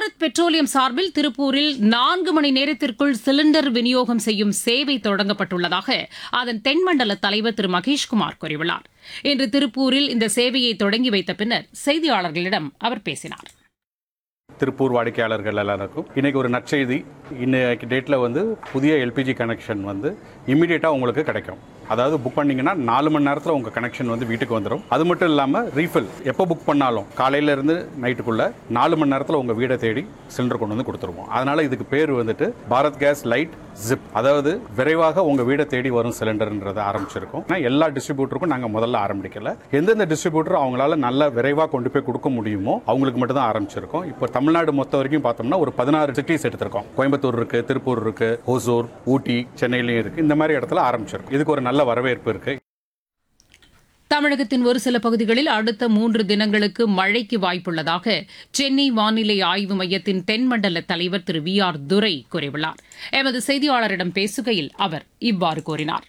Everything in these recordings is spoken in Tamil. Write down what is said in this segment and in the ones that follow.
பாரத் பெட்ரோலியம் சார்பில் திருப்பூரில் நான்கு மணி நேரத்திற்குள் சிலிண்டர் விநியோகம் செய்யும் சேவை தொடங்கப்பட்டுள்ளதாக அதன் தென்மண்டல தலைவர் திரு மகேஷ்குமார் கூறியுள்ளார் இன்று திருப்பூரில் இந்த சேவையை தொடங்கி வைத்த பின்னர் செய்தியாளர்களிடம் அவர் பேசினார் திருப்பூர் வாடிக்கையாளர்கள் எல்லாருக்கும் இன்னைக்கு ஒரு நற்செய்தி இன்னைக்கு டேட்டில் வந்து புதிய எல்பிஜி கனெக்ஷன் வந்து இமீடியட்டாக உங்களுக்கு கிடைக்கும் அதாவது புக் பண்ணீங்கன்னா நாலு மணி நேரத்தில் உங்கள் கனெக்ஷன் வந்து வீட்டுக்கு வந்துடும் அது மட்டும் இல்லாமல் ரீஃபில் எப்போ புக் பண்ணாலும் காலையிலேருந்து நைட்டுக்குள்ளே நாலு மணி நேரத்தில் உங்கள் வீடை தேடி சிலிண்டர் கொண்டு வந்து கொடுத்துருவோம் அதனால் இதுக்கு பேர் வந்துட்டு பாரத் கேஸ் லைட் ஜிப் அதாவது விரைவாக உங்கள் வீடை தேடி வரும் சிலிண்டர்ன்றதை ஆரம்பிச்சிருக்கோம் ஆனால் எல்லா டிஸ்ட்ரிபியூட்டருக்கும் நாங்கள் முதல்ல ஆரம்பிக்கல எந்தெந்த டிஸ்ட்ரிபியூட்டர் அவங்களால நல்ல விரைவாக கொண்டு போய் கொடுக்க முடியுமோ அவங்களுக்கு மட்டும் தான் ஆரம்பிச்சிருக்கோம் இப்போ தமிழ்நாடு மொத்த வரைக்கும் பார்த்தோம்னா ஒரு பதினாறு சிட்டிஸ் எடுத்திருக்கோம் கோயம்புத்தூர் இருக்கு திருப்பூர் இருக்கு ஹோசூர் ஊட்டி சென்னையிலையும் இருக்கு இந்த மாதிரி இடத்துல ஆரம்பிச்சிருக்கோம் இதுக்கு ஒரு நல்ல வரவேற்பு இருக்கு தமிழகத்தின் ஒரு சில பகுதிகளில் அடுத்த மூன்று தினங்களுக்கு மழைக்கு வாய்ப்புள்ளதாக சென்னை வானிலை ஆய்வு மையத்தின் தென்மண்டல தலைவர் திரு வி ஆர் துரை கூறியுள்ளார் எமது செய்தியாளரிடம் பேசுகையில் அவர் இவ்வாறு கூறினார்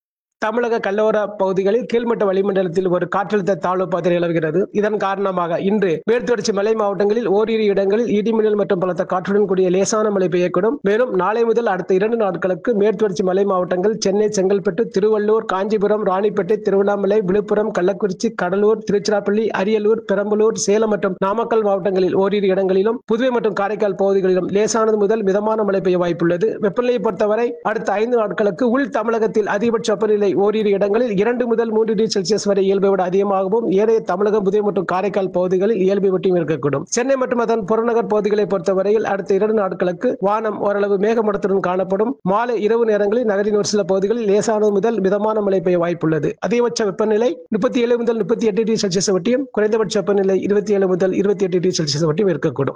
தமிழக கல்லோர பகுதிகளில் கீழ்மட்ட வளிமண்டலத்தில் ஒரு காற்றழுத்த தாழ்வு பாதை நிலவுகிறது இதன் காரணமாக இன்று மேற்குத்தொடர்ச்சி மலை மாவட்டங்களில் ஓரிரு இடங்களில் இடிமின்னல் மற்றும் பலத்த காற்றுடன் கூடிய லேசான மழை பெய்யக்கூடும் மேலும் நாளை முதல் அடுத்த இரண்டு நாட்களுக்கு மேற்குத்தொடர்ச்சி மலை மாவட்டங்கள் சென்னை செங்கல்பட்டு திருவள்ளூர் காஞ்சிபுரம் ராணிப்பேட்டை திருவண்ணாமலை விழுப்புரம் கள்ளக்குறிச்சி கடலூர் திருச்சிராப்பள்ளி அரியலூர் பெரம்பலூர் சேலம் மற்றும் நாமக்கல் மாவட்டங்களில் ஓரிரு இடங்களிலும் புதுவை மற்றும் காரைக்கால் பகுதிகளிலும் லேசானது முதல் மிதமான மழை பெய்ய வாய்ப்புள்ளது வெப்பநிலையை பொறுத்தவரை அடுத்த ஐந்து நாட்களுக்கு உள் தமிழகத்தில் அதிகபட்ச வெப்பநிலை ஓரிரு இடங்களில் இரண்டு முதல் மூன்று டிகிரி செல்சியஸ் வரை இயல்பை விட அதிகமாகவும் ஏனைய தமிழகம் புதுவை மற்றும் காரைக்கால் பகுதிகளில் இயல்பை விட்டும் இருக்கக்கூடும் சென்னை மற்றும் அதன் புறநகர் பகுதிகளை பொறுத்தவரையில் அடுத்த இரண்டு நாட்களுக்கு வானம் ஓரளவு மேகமூட்டத்துடன் காணப்படும் மாலை இரவு நேரங்களில் நகரின் ஒரு சில பகுதிகளில் லேசானது முதல் மிதமான மழை பெய்ய வாய்ப்புள்ளது அதிகபட்ச வெப்பநிலை முப்பத்தி ஏழு முதல் முப்பத்தி எட்டு டிகிரி செல்சியஸ் வட்டியும் குறைந்தபட்ச வெப்பநிலை இருபத்தி ஏழு முதல் இருபத்தி எட்டு டிகிரி செல்சியஸ் வட்டியும் இருக்கக்கூடும்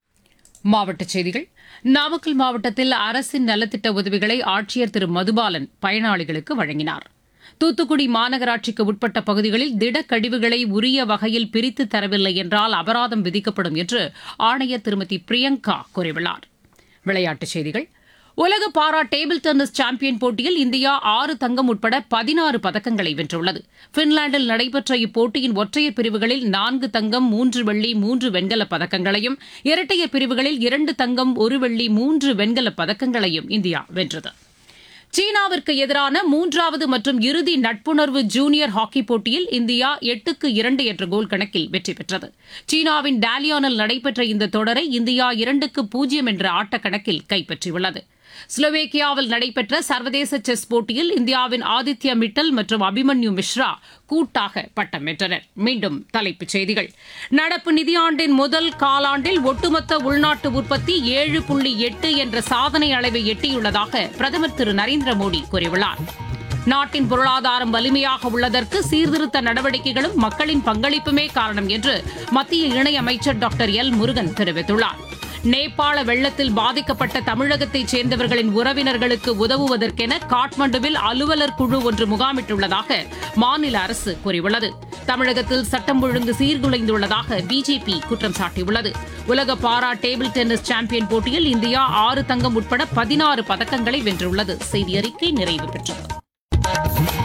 மாவட்டச் செய்திகள் நாமக்கல் மாவட்டத்தில் அரசின் நலத்திட்ட உதவிகளை ஆட்சியர் திரு மதுபாலன் பயனாளிகளுக்கு வழங்கினார் தூத்துக்குடி மாநகராட்சிக்கு உட்பட்ட பகுதிகளில் திடக்கழிவுகளை உரிய வகையில் பிரித்து தரவில்லை என்றால் அபராதம் விதிக்கப்படும் என்று ஆணையர் திருமதி பிரியங்கா கூறியுள்ளார் விளையாட்டுச் செய்திகள் உலக பாரா டேபிள் டென்னிஸ் சாம்பியன் போட்டியில் இந்தியா ஆறு தங்கம் உட்பட பதினாறு பதக்கங்களை வென்றுள்ளது பின்லாந்தில் நடைபெற்ற இப்போட்டியின் ஒற்றையர் பிரிவுகளில் நான்கு தங்கம் மூன்று வெள்ளி மூன்று வெண்கலப் பதக்கங்களையும் இரட்டையர் பிரிவுகளில் இரண்டு தங்கம் ஒரு வெள்ளி மூன்று வெண்கலப் பதக்கங்களையும் இந்தியா வென்றது சீனாவிற்கு எதிரான மூன்றாவது மற்றும் இறுதி நட்புணர்வு ஜூனியர் ஹாக்கி போட்டியில் இந்தியா எட்டுக்கு இரண்டு என்ற கோல் கணக்கில் வெற்றி பெற்றது சீனாவின் டாலியானில் நடைபெற்ற இந்த தொடரை இந்தியா இரண்டுக்கு பூஜ்ஜியம் என்ற ஆட்டக்கணக்கில் கைப்பற்றியுள்ளது ஸ்லோவேக்கியாவில் நடைபெற்ற சர்வதேச செஸ் போட்டியில் இந்தியாவின் ஆதித்யா மிட்டல் மற்றும் அபிமன்யு மிஸ்ரா கூட்டாக பட்டம் வென்றனர் மீண்டும் தலைப்புச் செய்திகள் நடப்பு நிதியாண்டின் முதல் காலாண்டில் ஒட்டுமொத்த உள்நாட்டு உற்பத்தி ஏழு புள்ளி எட்டு என்ற சாதனை அளவை எட்டியுள்ளதாக பிரதமர் திரு நரேந்திர மோடி கூறியுள்ளார் நாட்டின் பொருளாதாரம் வலிமையாக உள்ளதற்கு சீர்திருத்த நடவடிக்கைகளும் மக்களின் பங்களிப்புமே காரணம் என்று மத்திய இணையமைச்சர் டாக்டர் எல் முருகன் தெரிவித்துள்ளார் நேபாள வெள்ளத்தில் பாதிக்கப்பட்ட தமிழகத்தைச் சேர்ந்தவர்களின் உறவினர்களுக்கு உதவுவதற்கென காட்மண்டுவில் அலுவலர் குழு ஒன்று முகாமிட்டுள்ளதாக மாநில அரசு கூறியுள்ளது தமிழகத்தில் சட்டம் ஒழுங்கு சீர்குலைந்துள்ளதாக பிஜேபி குற்றம் சாட்டியுள்ளது உலக பாரா டேபிள் டென்னிஸ் சாம்பியன் போட்டியில் இந்தியா ஆறு தங்கம் உட்பட பதினாறு பதக்கங்களை வென்றுள்ளது செய்தி அறிக்கை நிறைவு பெற்றது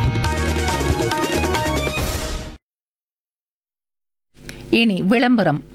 இனி விளம்பரம்